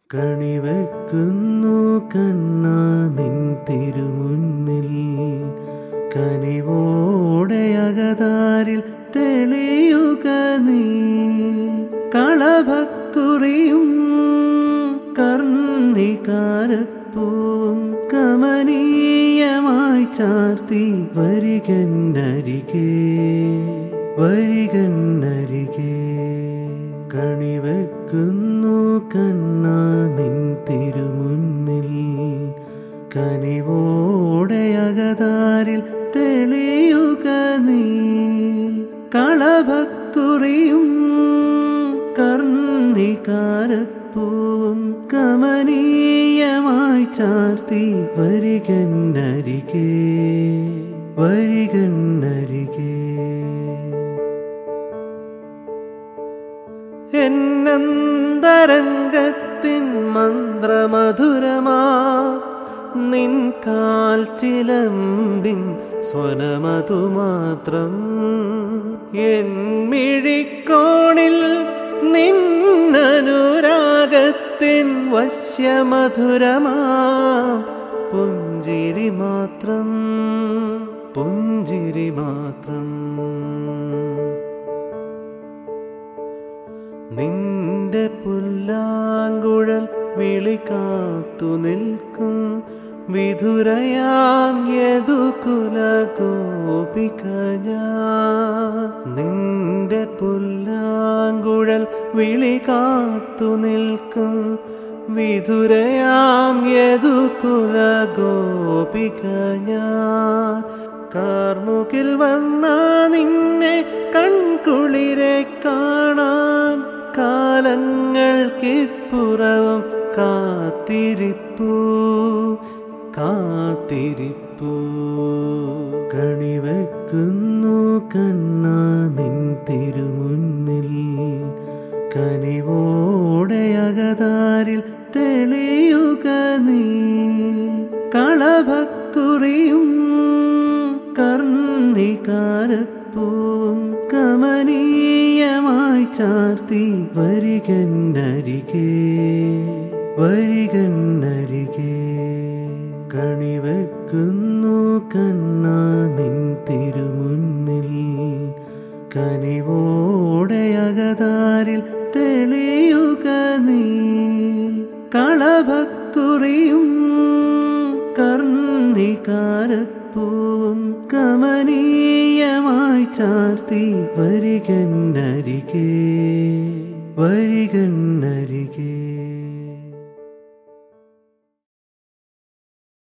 കണിവെക്കുന്നു കണ്ണാ നിൻ തിരുമുന്നിൽ കനിവോടെ അകതാരിൽ തെളിയുക നീ കളഭക്കുറിയും കർണികാരപ്പൂവും കമനീയമായി ചാർത്തി വരികന്നരികെ വരികന്നരികെ കണിവെക്കുന്നു കണ്ണാ നിൻ തിരുമുന്നിൽ കനിവോടെ അകതാരിൽ തെളിയുക നീ കളഭക്കുറിയും കർണികാരപ്പൂവും കമനീയമായി ചാർത്തി വരികന്നരികെ വരികന്നരികെ എന്നന്തരംഗത്തിൻ മന്ത്രമധുരമാ നിൻ കാൽ ചിലമ്പിൻ സ്വനമതു മാത്രം എൻ മിഴിക്കോണിൽ നിന്നനുരാഗത്തിൻ വശ്യമധുരമാ പുഞ്ചിരി മാത്രം പുഞ്ചിരി മാത്രം നിന്റെ പുല്ലാങ്കുഴൽ വിളി കാത്തു നിൽക്കും വിധുരയാം യദുകുല ഗോപിക ഞാൻ നിന്റെ പുല്ലാങ്കുഴൽ വിളി കാത്തു നിൽക്കും വിധുരയാം യദുകുല ഗോപിക ഞാൻ കാർമുകിൽ വന്ന നിന്നെ കൺകുളിരെ കാണാൻ കാലങ്ങൾക്കിപ്പുറവും കാത്തിരിപ്പൂ കാത്തിരിപ്പൂ കണിവെക്കുന്നു കണ്ണാ നിൻ തിരുമുന്നിൽ കനിവോടെ അകതാരിൽ തെളിയുക നീ കളഭക്കുറിയും കർണികാരപ്പൂവും കമനീയമായി ചാർത്തി വരികന്നരികെ വരികന്നരികെ കണിവെക്കുന്നു കണ്ണാ നിൻ തിരുമുന്നിൽ കനിവോടെ അകതാരിൽ തെളിയുക നീ കളഭക്കുറിയും കർണികാരപ്പൂവും കമനീയമായി ചാർത്തി വരികന്നരികെ വരികന്നരികെ